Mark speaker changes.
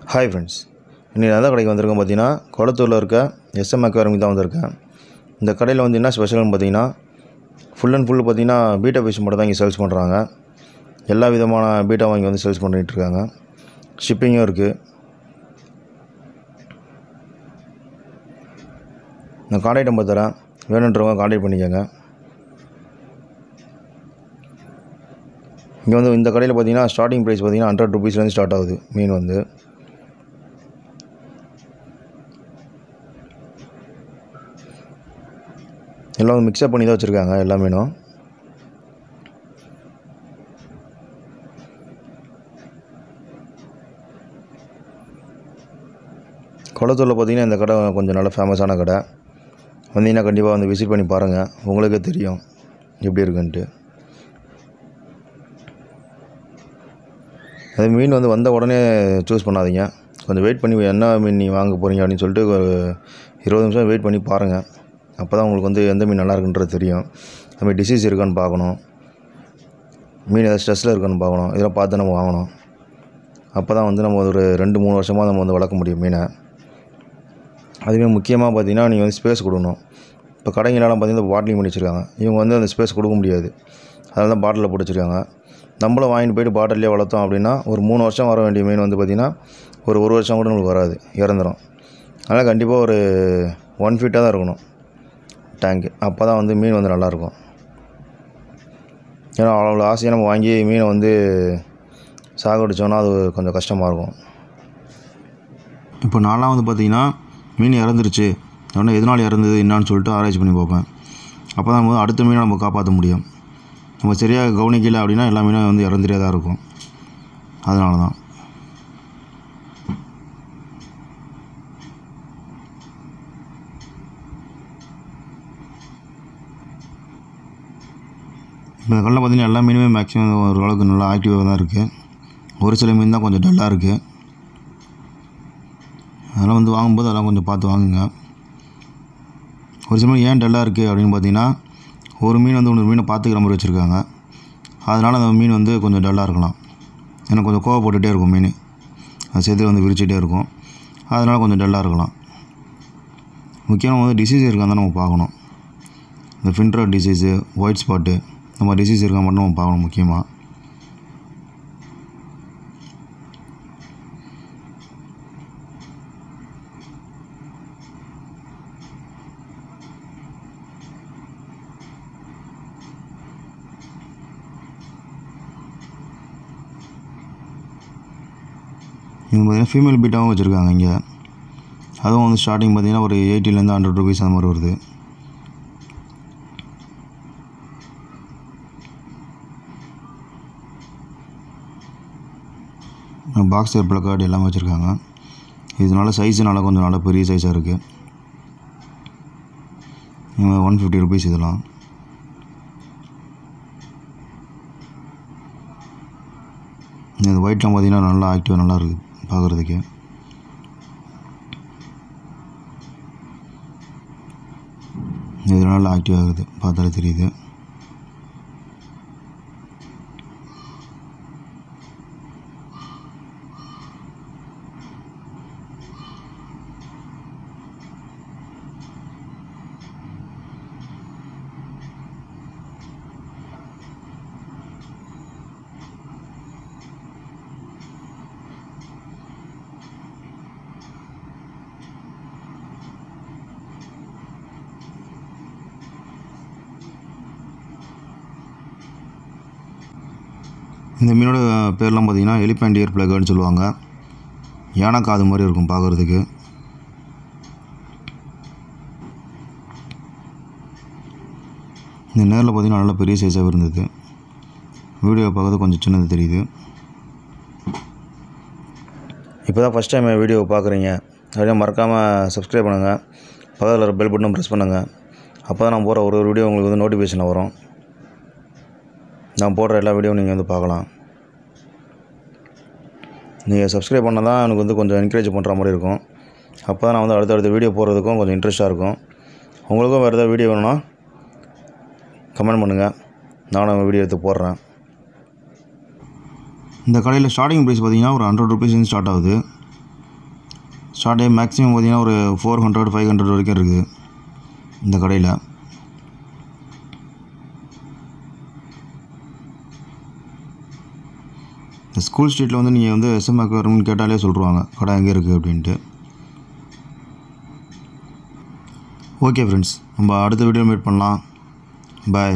Speaker 1: hi friends இன்றைக்கி எந்த கடைக்கு வந்திருக்கோம் பார்த்தீங்கன்னா கொளத்தூரில் இருக்க எஸ்எம் அக்வாரியம் தான் வந்திருக்கேன் இந்த கடையில் வந்து என்ன ஸ்பெஷல்னு பார்த்தீங்கன்னா ஃபுல் அண்ட் ஃபுல் பார்த்தீங்கன்னா பீட்டா ஃபிஷ் மட்டும் தான் இங்கே சேல்ஸ் பண்ணுறாங்க எல்லா விதமான பீட்டா வாங்கி வந்து சேல்ஸ் பண்ணிகிட்டு இருக்காங்க ஷிப்பிங்கும் இருக்குது நான் கான்டாக்ட் நம்பர் தரேன் வேணுன்றவங்க கான்டாக்ட் பண்ணிக்கோங்க இங்கே வந்து இந்த கடையில் பார்த்தீங்கன்னா ஸ்டார்டிங் ப்ரைஸ் பார்த்தீங்கன்னா ஹண்ட்ரட் ருபீஸ்லேருந்து ஸ்டார்ட் ஆகுது மீன் வந்து எல்லாம் வந்து மிக்சப் பண்ணி தான் வச்சுருக்காங்க எல்லா மீனும் குளத்தூரில் பார்த்தீங்கன்னா இந்த கடை கொஞ்சம் நல்ல ஃபேமஸான கடை வந்தீங்கன்னா கண்டிப்பாக வந்து விசிட் பண்ணி பாருங்கள் உங்களுக்கே தெரியும் எப்படி இருக்குன்ட்டு அது மீன் வந்து வந்த உடனே சூஸ் பண்ணாதீங்க கொஞ்சம் வெயிட் பண்ணி என்ன மீன் நீ வாங்க போகிறீங்க அப்படின்னு சொல்லிட்டு ஒரு இருபது நிமிஷம் வெயிட் பண்ணி பாருங்கள் அப்போ தான் உங்களுக்கு வந்து எந்த மீன் நல்லா இருக்குன்றது தெரியும் அதுமாதிரி டிசீஸ் இருக்கான்னு பார்க்கணும் மீன் ஏதாவது ஸ்ட்ரெஸ்ஸில் இருக்கான்னு பார்க்கணும் இதெல்லாம் பார்த்து நம்ம வாங்கணும் அப்போ தான் வந்து நம்ம ஒரு ரெண்டு மூணு வருஷமாக நம்ம வந்து வளர்க்க முடியும் மீனை அதுவே முக்கியமாக பார்த்தீங்கன்னா நீங்கள் வந்து ஸ்பேஸ் கொடுக்கணும் இப்போ கடைங்களெல்லாம் பார்த்தீங்கன்னா பாட்டிலிங் பண்ணி வச்சுருக்காங்க இவங்க வந்து அந்த ஸ்பேஸ் கொடுக்க முடியாது அதனால தான் பாட்டிலில் போட்டு வச்சுருக்காங்க நம்மளும் வாங்கிட்டு போயிட்டு பாட்டிலே வளர்த்தோம் அப்படின்னா ஒரு மூணு வருஷம் வர வேண்டிய மீன் வந்து பார்த்திங்கன்னா ஒரு ஒரு வருஷம் கூட உங்களுக்கு வராது இறந்துடும் அதனால் கண்டிப்பாக ஒரு ஒன் ஃபீட்டாக தான் இருக்கணும் டேங்க்கு அப்போ தான் வந்து மீன் வந்து நல்லாயிருக்கும் ஏன்னா அவ்வளோ ஆசையாக நம்ம வாங்கி மீனை வந்து சாகடிச்சோன்னா அது கொஞ்சம் கஷ்டமாக இருக்கும் இப்போ நான்லாம் வந்து பார்த்திங்கன்னா மீன் இறந்துருச்சு அப்படின்னா எதனால் இறந்தது என்னான்னு சொல்லிட்டு ஆராய்ச்சி பண்ணி பார்ப்பேன் அப்போ தான் நம்ம அடுத்த மீனை நம்ம காப்பாற்ற முடியும் நம்ம சரியாக கவனிக்கல அப்படின்னா எல்லா மீனும் வந்து இறந்துட்டே தான் இருக்கும் அதனால தான் இப்போ இந்த கல்லில் பார்த்தீங்கன்னா எல்லா மீனுமே மேக்ஸிமம் ஓரளவுக்கு நல்லா ஆக்டிவாக தான் இருக்குது ஒரு சில மீன் தான் கொஞ்சம் டல்லாக இருக்குது அதெல்லாம் வந்து வாங்கும்போது அதெல்லாம் கொஞ்சம் பார்த்து வாங்குங்க ஒரு சில மீன் ஏன் டல்லாக இருக்குது அப்படின்னு பார்த்தீங்கன்னா ஒரு மீன் வந்து இன்னொரு மீனை பார்த்துக்கிற மாதிரி வச்சுருக்காங்க அதனால் அந்த மீன் வந்து கொஞ்சம் டல்லாக இருக்கலாம் ஏன்னா கொஞ்சம் கோவப்பட்டுகிட்டே இருக்கும் மீன் அது சேர்த்து வந்து விரிச்சிட்டே இருக்கும் அதனால் கொஞ்சம் டல்லாக இருக்கலாம் முக்கியமாக வந்து டிசீஸ் இருக்கான்னு தான் நம்ம பார்க்கணும் இந்த ஃபின்ட்ரா டிசீஸு ஒயிட் ஸ்பாட்டு இந்த மாதிரி டிசீஸ் இருக்கா மட்டும் நம்ம பார்க்கணும் முக்கியமாக இங்கே பார்த்தீங்கன்னா ஃபீமேல் பீட்டாகவும் வச்சுருக்காங்க இங்கே அதுவும் வந்து ஸ்டார்டிங் பார்த்தீங்கன்னா ஒரு எயிட்டிலேருந்து ஹண்ட்ரட் ருபீஸ் அந்த மாதிரி வருது பாக்ஸ் பிளக்கார்டு எல்லாமே வச்சுருக்காங்க இதனால சைஸு நல்லா கொஞ்சம் நல்லா பெரிய சைஸாக இருக்குது ஒன் ஃபிஃப்டி ருபீஸ் இதெல்லாம் இந்த ஒயிட்லாம் பார்த்தீங்கன்னா நல்லா ஆக்டிவாக நல்லா இருக்குது பார்க்குறதுக்கு இது நல்லா ஆக்டிவ் ஆகுது பார்த்தாலே தெரியுது இந்த மீனோட பேர்லாம் பார்த்தீங்கன்னா எலிஃபெண்ட் இயர் பிளகர்னு சொல்லுவாங்க யானை காது மாதிரி இருக்கும் பார்க்குறதுக்கு இந்த நேரில் பார்த்தீங்கன்னா நல்லா பெரிய சைஸாக இருந்தது வீடியோ பார்க்கறது கொஞ்சம் சின்னது தெரியுது இப்போ தான் ஃபஸ்ட் டைம் வீடியோ பார்க்குறீங்க அப்படியே மறக்காமல் சப்ஸ்கிரைப் பண்ணுங்கள் பக்கத்தில் இருக்கிற பெல் பட்டனும் ப்ரெஸ் பண்ணுங்கள் அப்போ தான் நான் போகிற ஒரு ஒரு வீடியோ உங்களுக்கு வந்து நோட்டிஃபிகேஷன் வரும் நான் போடுற எல்லா வீடியோவும் நீங்கள் வந்து பார்க்கலாம் நீங்கள் சப்ஸ்கிரைப் பண்ணால் தான் எனக்கு வந்து கொஞ்சம் என்கரேஜ் பண்ணுற மாதிரி இருக்கும் அப்போ தான் நான் வந்து அடுத்தடுத்த வீடியோ போடுறதுக்கும் கொஞ்சம் இன்ட்ரெஸ்ட்டாக இருக்கும் உங்களுக்கும் வேறு ஏதாவது வீடியோ வேணும்னா கமெண்ட் பண்ணுங்கள் நானும் வீடியோ எடுத்து போடுறேன் இந்த கடையில் ஸ்டார்டிங் ப்ரைஸ் பார்த்தீங்கன்னா ஒரு ஹண்ட்ரட் ருபீஸ்லேருந்து ஸ்டார்ட் ஆகுது ஸ்டார்ட் ஆகி மேக்ஸிமம் பார்த்தீங்கன்னா ஒரு ஃபோர் ஹண்ட்ரட் ஃபைவ் ஹண்ட்ரட் வரைக்கும் இருக்குது இந்த கடையில் இந்த ஸ்கூல் ஸ்ட்ரீட்டில் வந்து நீங்கள் வந்து எஸ்எம் அக்வாரியம்னு கேட்டாலே சொல்லிருவாங்க கடை எங்கே இருக்குது அப்படின்ட்டு ஓகே ஃப்ரெண்ட்ஸ் நம்ம அடுத்த வீடியோ மீட் பண்ணலாம் பாய்